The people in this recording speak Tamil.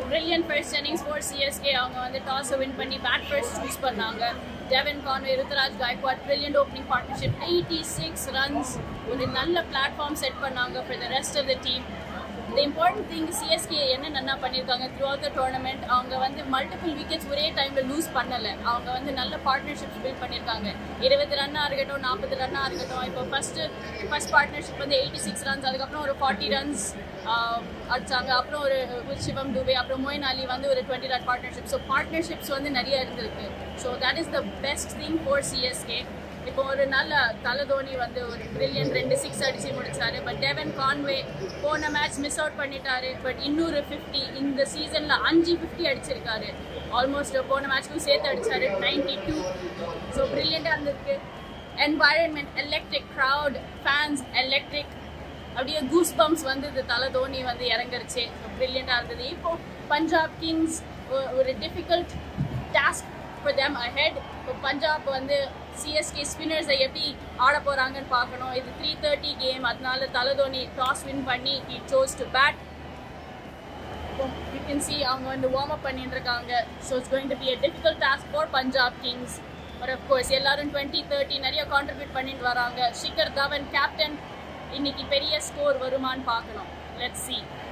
brilliant first innings for CSK அவங்க வந்து டாஸ் வின் பண்ணி பேட் ஃபர்ஸ்ட் சூஸ் பண்ணாங்க Devon Conway Ruturaj Gaikwad brilliant opening partnership eighty six runs ஒரு நல்ல பிளாட்ஃபார்ம் செட் பண்ணாங்க for the rest of the team the important thing CSK என்ன நல்லா பண்ணியிருக்காங்க த்ரூ அவுட் த டோர்னமெண்ட் அவங்க வந்து மல்டிபிள் விக்கெட்ஸ் ஒரே டைமில் லூஸ் பண்ணலை அவங்க வந்து நல்ல பார்ட்னர்ஷிப்ஸ் பில்ட் பண்ணியிருக்காங்க இருபது ரன்னாக இருக்கட்டும் நாற்பது ரன்னாக இருக்கட்டும் இப்போ ஃபஸ்ட்டு ஃபஸ்ட் பார்ட்னர்ஷிப் வந்து எயிட்டி சிக்ஸ் ரன்ஸ் அதுக்கப்புறம் ஒரு ஃபார்ட்டி ரன்ஸ் அடிச்சாங்க அப்புறம் ஒரு ஒரு சிவம் துபே அப்புறம் மொயின் அலி வந்து ஒரு twenty run partnership so partnerships வந்து நிறைய இருந்திருக்கு so that is the best thing for CSK இப்போ ஒரு நல்ல தல தோனி வந்து ஒரு பிரில்லியன் ரெண்டு சிக்ஸ் அடிச்சு முடிச்சாரு பட் டெவன் கான்வே போன மேட்ச் மிஸ் அவுட் பண்ணிட்டாரு பட் இன்னொரு ஃபிஃப்டி இந்த சீசன்ல அஞ்சு ஃபிஃப்டி அடிச்சிருக்காரு ஆல்மோஸ்ட் போன மேட்ச்க்கும் சேர்த்து அடிச்சாரு நைன்டி டூ ஸோ பிரில்லியண்டாக இருந்திருக்கு environment electric crowd fans electric அப்படியே கூஸ் பம்ப்ஸ் வந்து இது தலை தோனி வந்து இறங்குருச்சு ப்ரில்லியண்டாக இருந்தது இப்போ பஞ்சாப் கிங்ஸ் ஒரு difficult task for them ahead இப்போ பஞ்சாப் வந்து சிஎஸ்கே ஸ்பின்னர்ஸை எப்படி ஆட போகிறாங்கன்னு பார்க்கணும் இது த்ரீ தேர்ட்டி கேம் அதனால தலை தோனி டாஸ் வின் பண்ணி he chose to bat you can see அவங்க வந்து வார்ம் அப் பண்ணிட்டு இருக்காங்க so it's going to be a difficult task for Punjab Kings but of course எல்லாரும் டுவெண்ட்டி தேர்ட்டி நிறைய கான்ட்ரிபியூட் பண்ணிட்டு வராங்க ஷிகர் தவன் கேப்டன் இன்னைக்கு பெரிய ஸ்கோர் வருமான்னு பார்க்கணும் லெட்ஸ் see